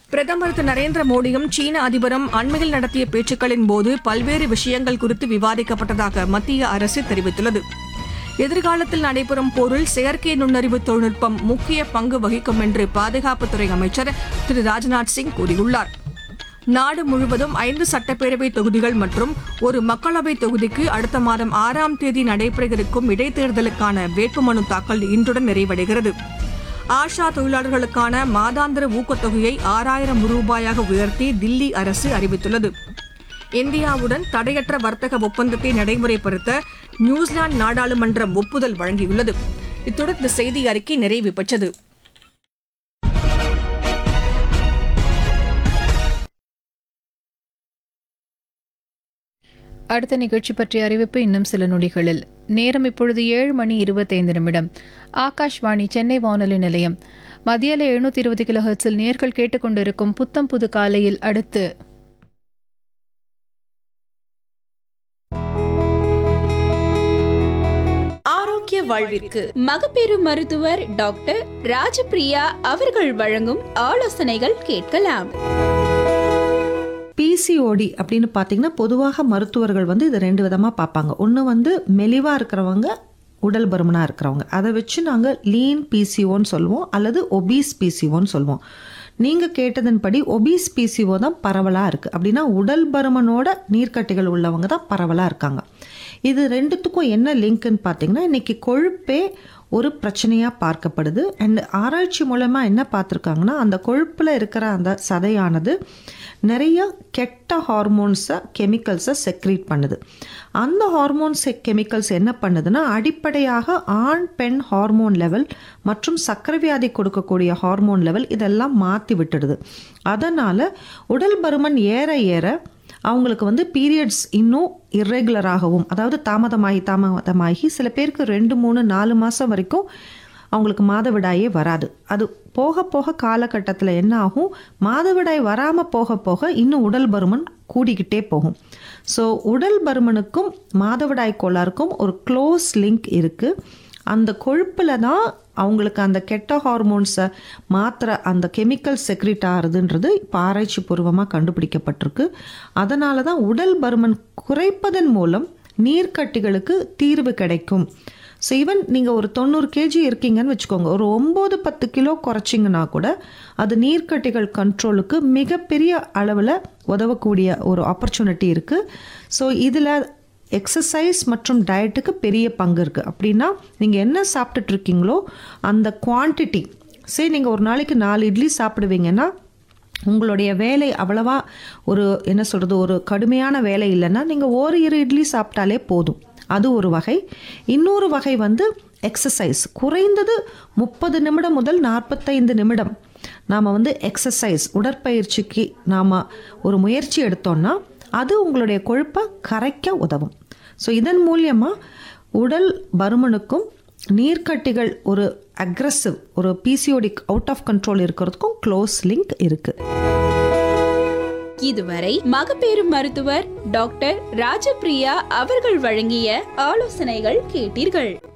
பிரதமர் திரு நரேந்திர மோடியும் சீன அதிபரும் அண்மையில் நடத்திய பேச்சுக்களின் போது பல்வேறு விஷயங்கள் குறித்து விவாதிக்கப்பட்டதாக மத்திய அரசு தெரிவித்துள்ளது எதிர்காலத்தில் நடைபெறும் போரில் செயற்கை நுண்ணறிவு தொழில்நுட்பம் முக்கிய பங்கு வகிக்கும் என்று பாதுகாப்புத்துறை அமைச்சர் திரு ராஜ்நாத் சிங் கூறியுள்ளார் நாடு முழுவதும் ஐந்து சட்டப்பேரவை தொகுதிகள் மற்றும் ஒரு மக்களவை தொகுதிக்கு அடுத்த மாதம் ஆறாம் தேதி நடைபெற இருக்கும் இடைத்தேர்தலுக்கான வேட்புமனு தாக்கல் இன்றுடன் நிறைவடைகிறது ஆஷா தொழிலாளர்களுக்கான மாதாந்திர ஊக்கத்தொகையை ஆறாயிரம் ரூபாயாக உயர்த்தி தில்லி அரசு அறிவித்துள்ளது இந்தியாவுடன் தடையற்ற வர்த்தக ஒப்பந்தத்தை நடைமுறைப்படுத்த நியூசிலாந்து நாடாளுமன்றம் ஒப்புதல் வழங்கியுள்ளது இத்துடன் இந்த செய்தி அறிக்கை நிறைவு பெற்றது அடுத்த நிகழ்ச்சி பற்றிய அறிவிப்பு இன்னும் சில நொடிகளில் நேரம் இப்பொழுது ஏழு மணி இருபத்தைந்து நிமிடம் ஆகாஷ்வாணி சென்னை வானொலி நிலையம் மதியால எழுநூத்தி இருபது கிலோ ஹெர்ட்ஸில் நேர்கள் கேட்டுக்கொண்டிருக்கும் புத்தம் புது காலையில் அடுத்து ஆரோக்கிய வாழ்விற்கு மகப்பேறு மருத்துவர் டாக்டர் ராஜபிரியா அவர்கள் வழங்கும் ஆலோசனைகள் கேட்கலாம் பிசிஓடி அப்படின்னு பார்த்தீங்கன்னா பொதுவாக மருத்துவர்கள் வந்து இது ரெண்டு விதமாக பார்ப்பாங்க ஒன்று வந்து மெலிவாக இருக்கிறவங்க உடல் பருமனாக இருக்கிறவங்க அதை வச்சு நாங்கள் லீன் பிசிஓன்னு சொல்லுவோம் அல்லது ஒபீஸ் பிசிஓன்னு சொல்லுவோம் நீங்கள் கேட்டதன்படி ஒபீஸ் பிசிஓ தான் பரவலாக இருக்குது அப்படின்னா உடல் பருமனோட நீர்க்கட்டிகள் உள்ளவங்க தான் பரவலாக இருக்காங்க இது ரெண்டுத்துக்கும் என்ன லிங்க்னு பார்த்தீங்கன்னா இன்றைக்கி கொழுப்பே ஒரு பிரச்சனையாக பார்க்கப்படுது அண்ட் ஆராய்ச்சி மூலமாக என்ன பார்த்துருக்காங்கன்னா அந்த கொழுப்பில் இருக்கிற அந்த சதையானது நிறைய கெட்ட ஹார்மோன்ஸை கெமிக்கல்ஸை செக்ரீட் பண்ணுது அந்த ஹார்மோன்ஸ் கெமிக்கல்ஸ் என்ன பண்ணுதுன்னா அடிப்படையாக ஆண் பெண் ஹார்மோன் லெவல் மற்றும் சர்க்கரை வியாதி கொடுக்கக்கூடிய ஹார்மோன் லெவல் இதெல்லாம் மாற்றி விட்டுடுது அதனால் உடல் பருமன் ஏற ஏற அவங்களுக்கு வந்து பீரியட்ஸ் இன்னும் இர்ரெகுலராகவும் அதாவது தாமதமாகி தாமதமாகி சில பேருக்கு ரெண்டு மூணு நாலு மாதம் வரைக்கும் அவங்களுக்கு மாதவிடாயே வராது அது போக போக காலகட்டத்தில் என்ன ஆகும் மாதவிடாய் வராமல் போக போக இன்னும் உடல் பருமன் கூடிக்கிட்டே போகும் ஸோ உடல் பருமனுக்கும் மாதவிடாய் கோளாறுக்கும் ஒரு க்ளோஸ் லிங்க் இருக்குது அந்த கொழுப்பில் தான் அவங்களுக்கு அந்த கெட்ட ஹார்மோன்ஸை மாத்திர அந்த கெமிக்கல் செக்ரிட் ஆகுதுன்றது இப்போ ஆராய்ச்சி பூர்வமாக கண்டுபிடிக்கப்பட்டிருக்கு அதனால தான் உடல் பருமன் குறைப்பதன் மூலம் நீர்க்கட்டிகளுக்கு தீர்வு கிடைக்கும் ஸோ ஈவன் நீங்கள் ஒரு தொண்ணூறு கேஜி இருக்கீங்கன்னு வச்சுக்கோங்க ஒரு ஒம்பது பத்து கிலோ குறைச்சிங்கன்னா கூட அது நீர்க்கட்டிகள் கண்ட்ரோலுக்கு மிகப்பெரிய அளவில் உதவக்கூடிய ஒரு ஆப்பர்ச்சுனிட்டி இருக்குது ஸோ இதில் எக்ஸசைஸ் மற்றும் டயட்டுக்கு பெரிய பங்கு இருக்குது அப்படின்னா நீங்கள் என்ன சாப்பிட்டுட்டு இருக்கீங்களோ அந்த குவான்டிட்டி சரி நீங்கள் ஒரு நாளைக்கு நாலு இட்லி சாப்பிடுவீங்கன்னா உங்களுடைய வேலை அவ்வளவா ஒரு என்ன சொல்கிறது ஒரு கடுமையான வேலை இல்லைன்னா நீங்கள் ஒரு இரு இட்லி சாப்பிட்டாலே போதும் அது ஒரு வகை இன்னொரு வகை வந்து எக்ஸசைஸ் குறைந்தது முப்பது நிமிடம் முதல் நாற்பத்தைந்து நிமிடம் நாம் வந்து எக்ஸசைஸ் உடற்பயிற்சிக்கு நாம் ஒரு முயற்சி எடுத்தோம்னா அது உங்களுடைய கொழுப்பை கரைக்க உதவும் ஸோ இதன் மூலியமாக உடல் பருமனுக்கும் நீர்க்கட்டிகள் ஒரு அக்ரஸிவ் ஒரு பிசிஓடிக் அவுட் ஆஃப் கண்ட்ரோல் இருக்கிறதுக்கும் க்ளோஸ் லிங்க் இருக்குது இதுவரை மகப்பேறு மருத்துவர் டாக்டர் ராஜபிரியா அவர்கள் வழங்கிய ஆலோசனைகள் கேட்டீர்கள்